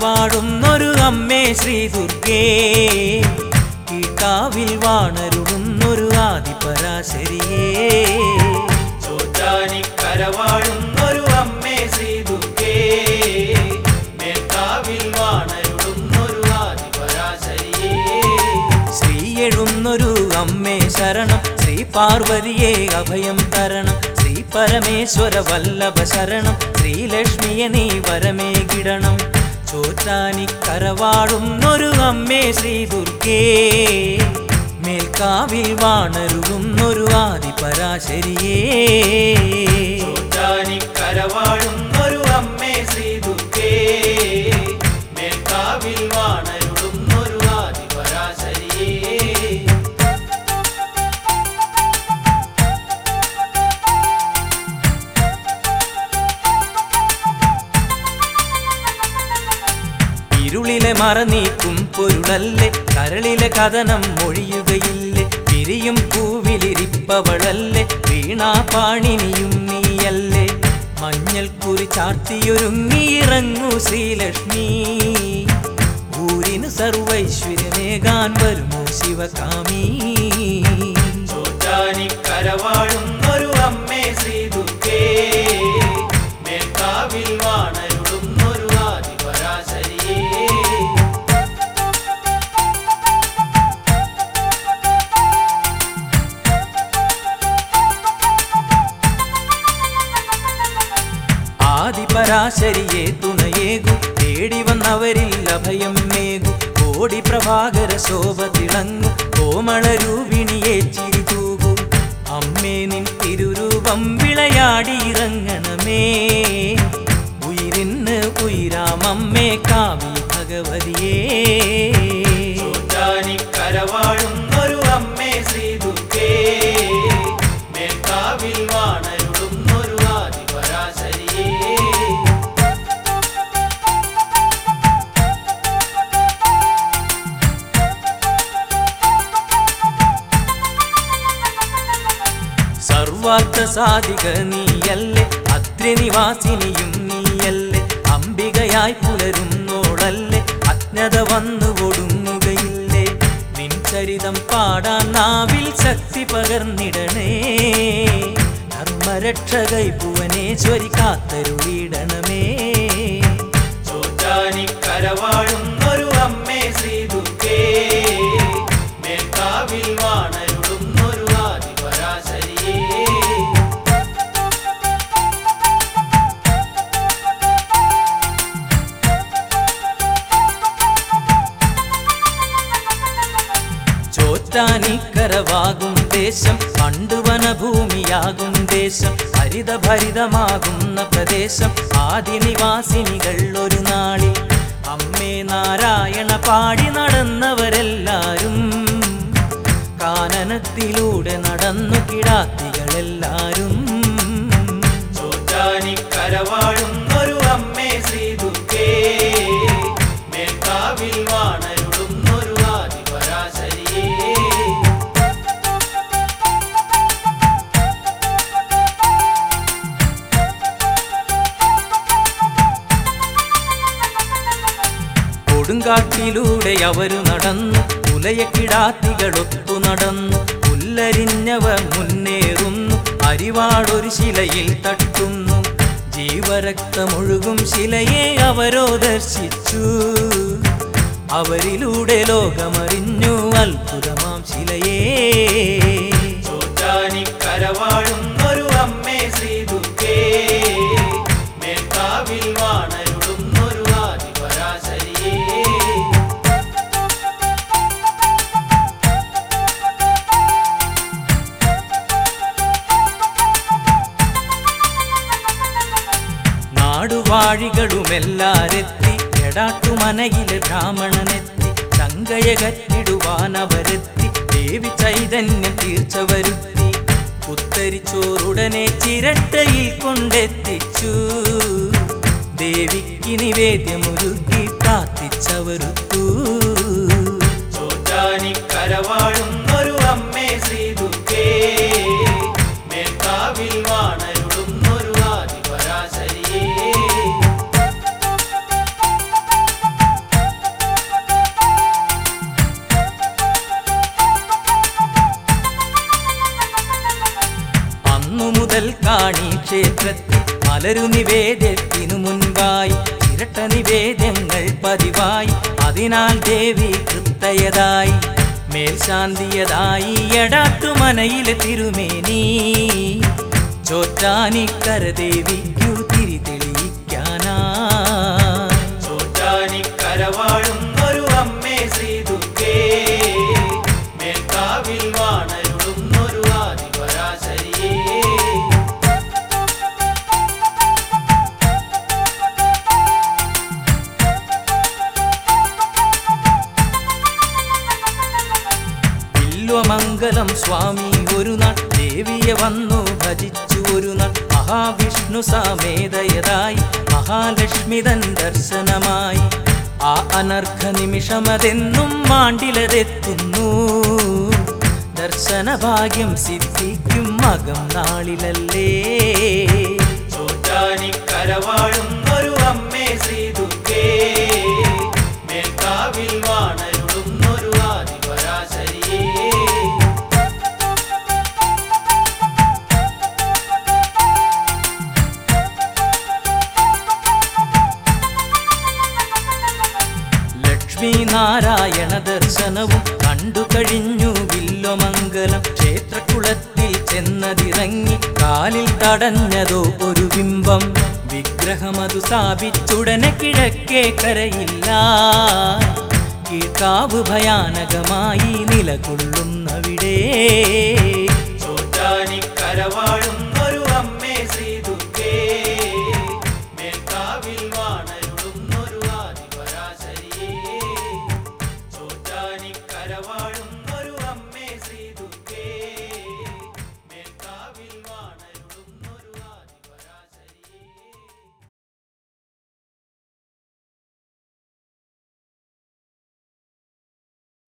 കരവാടുന്നൊരു അമ്മേ ശ്രീ ദുർഗേ കീഴ്ക്കാവിൽ വാണരുളുന്നൊരു ആദിപരാശരിയേ ചോറ്റാനി കരവാടുന്നൊരു അമ്മേ ശ്രീ ദുർഗേ മേൽക്കാവിൽ വാണരുളുന്നൊരു ആദിപരാശരിയേ ശ്രീ എഴുന്നൊരു അമ്മേ ശരണം ശ്രീ പാർവതിയെ അഭയം തരണം ശ്രീ പരമേശ്വര വല്ലഭ ശരണം ശ്രീലക്ഷ്മിയെ നീ വരമേ കിടണം ചോറ്റാനി കരവാടുന്നൊരു അമ്മേ ശ്രീ ദുർഗേ മേൽക്കാവിൽ വാണരുകുന്നൊരു ആദിപരാശരിയേ ചോറ്റാനി കരവാടുന്നൊരു അമ്മേ ശ്രീ ദുർഗേ മേൽക്കാവിൽ വാണരുടുന്നൊരു ആദിപരാശരിയേ ഇരുളിലെ മറനീക്കും പൊരുളല്ലേ കരളിലെ കഥനം മൊഴിയുകയില്ലേ പിരിയും പൂവിലിരിപ്പവളല്ലേ വീണാപാണിനിയും നീയല്ലേ മഞ്ഞൾ കുറി ചാർത്തിയൊരുങ്ങിയിറങ്ങൂ ശ്രീലക്ഷ്മി ഊരിന് സർവൈശ്വര്യമേകാൻ വരുമോ ശിവകാമി ചോറ്റാനി കരവാഴുന്നൊരു അമ്മേ ശ്രീ ദുർഗേ മേൽക്കാവിൽ വാണരുടുന്നൊരു ആദിപരാശരിയേ ആദിപരാശരിയെ തുണയേകു തേടി വന്നവരിൽ അഭയം മേകു കോടി പ്രഭാകര ശോഭ തിളങ്ങു കോമളരൂപിണിയെ ചിരി തൂകു അമ്മേ നിൻ തിരുരൂപം വിളയാടിയിറങ്ങണമേ ഉയിരിന് ഉയരാമമ്മേ കാവി ഭഗവതിയേ ചോറ്റാനി കരവാഴുന്നൊരു അമ്മേ ശ്രീ ദുർഗേ മേൽക്കാവിൽ വാണരുടുന്നൊരു ആദിപരാശരിയേ സർവാർത്ഥ സാധിക നീയല്ലേ അത്രിനിവാസിനിയും നീയല്ലേ അംബികയായി പുലരുന്നോളല്ലേ അജ്ഞത വന്നു ഒടുങ്ങുകയില്ലേ നിൻ ചരിതം പാടാൻ നാവിൽ ശക്തി പകർന്നിടണേ ധർമ്മരക്ഷകൈ ഭുവനേശ്വരി കാത്തരുളിടണമേ ചോറ്റാനി കരവാഴുന്നൊരു അമ്മേ ശ്രീ ദുർഗേ മേൽക്കാവിൽ വാണരുടുന്നൊരു ആദിപരാശരിയേ ചോറ്റാനിക്കരവാകും ദേശം പണ്ടുവനഭൂമിയാകും ദേശം ഹരിതഭരിതമാകുന്ന പ്രദേശം ആദിനിവാസിനികൾ ഒരു നാളിൽ അമ്മേ നാരായണ പാടി നടന്നവരെല്ലാരും കാനനത്തിലൂടെ നടന്നു കിടാത്തികളെല്ലാരും ചോറ്റാനിക്കരവാഴുന്നൊരു അമ്മേ ശ്രീ ദുർഗേ മേൽക്കാവിൽ വാണരുടുന്നൊരു ആദിപരാശരിയേ കൊടുങ്കാട്ടിലൂടെ അവരു നടന്നു പുലയക്കിടാത്തികളൊത്തു നടന്നു പുല്ലരിഞ്ഞവർ മുന്നേറുന്നു അരിവാടൊരു ശിലയിൽ തട്ടുന്നു ജീവരക്തമൊഴുകും ശിലയെ അവരോ ദർശിച്ചു അവരിലൂടെ ലോകമറിഞ്ഞു അത്ഭുതമാം ശിലയേ ചോറ്റാനി കരവാഴുന്നൊരു അമ്മേ ശ്രീ ദുർഗേ മേൽക്കാവിൽ വാണരുടുന്നൊരു ആദിപരാശരിയേ നാടുവാഴികളുമെല്ലാരെത്തി എടാട്ടുമനയിലെ ബ്രാഹ്മണനെത്തി ചങ്കയകറ്റിടുവാനവരെത്തി ദേവി ചൈതന്യം തീർച്ച വരുത്തി ഉത്തരിച്ചോറുടനെ ചിരട്ടയിൽ കൊണ്ടെത്തിച്ചു ദേവിക്ക് നിവേദ്യമൊരുക്കി പ്രാർത്ഥിച്ചവരുത്തു ചോറ്റാനി കരവാഴുന്നൊരു അമ്മേ ശ്രീ ദുർഗേ മേൽക്കാവിൽ വാണരുടുന്നൊരു ആദിപരാശരിയേ അന്നു മുതൽ കാണി ക്ഷേത്രത്തിൽ മലരു നിവേദ്യത്തിനു മുൻപായി ഇരട്ട നിവേദ്യങ്ങൾ പതിവായി അതിനാൽ ദേവി കൃത്തയതായി മേൽശാന്തിയതായി എടാട്ടുമനയിലെ തിരുമേനി ചോറ്റാനിക്കര ദേവിക്കു തിരി തെളിയിക്കാനാ ചോറ്റാനിക്കരവാഴും ഒരു അമ്മേ ശ്രീ ദുർഗേ മേൽക്കാവിൽ വാണരുളുന്നൊരു ആദിപരാശരിയേ വില്വമംഗലം സ്വാമി ഒരു നാൾ ദേവിയെ വന്നു ഭജിച്ചു ഒരു നാൾ മഹാവിഷ്ണു സമേതയതായി മഹാലക്ഷ്മി തൻ ദർശനമായി ആ അനർഘ നിമിഷമതെന്നും മാണ്ടിലതെത്തുന്നു ദർശന ഭാഗ്യം സിദ്ധിക്കും മകം നാളിലല്ലേ ചോറ്റാനിക്കരവാഴും ഒരു അമ്മേ ശ്രീ ദുർഗേ മേൽക്കാവിൽ വാണരുളുന്നൊരു ആദിപരാശരിയേ ലക്ഷ്മി നാരായണ ദർശനവും കണ്ടു കഴിഞ്ഞു വില്വമംഗലം ക്ഷേത്രക്കുളത്തിൽ ചെന്നതിറങ്ങി കാലിൽ തടഞ്ഞതോ ഒരു ബിംബം വിഗ്രഹമതു സ്ഥാപിച്ചുടനെ കിഴക്കേ കരയില്ല കീഴ്ക്കാവ് ഭയാനകമായി നിലകൊള്ളുന്നവിടെ ചോറ്റാനിക്കരവാഴും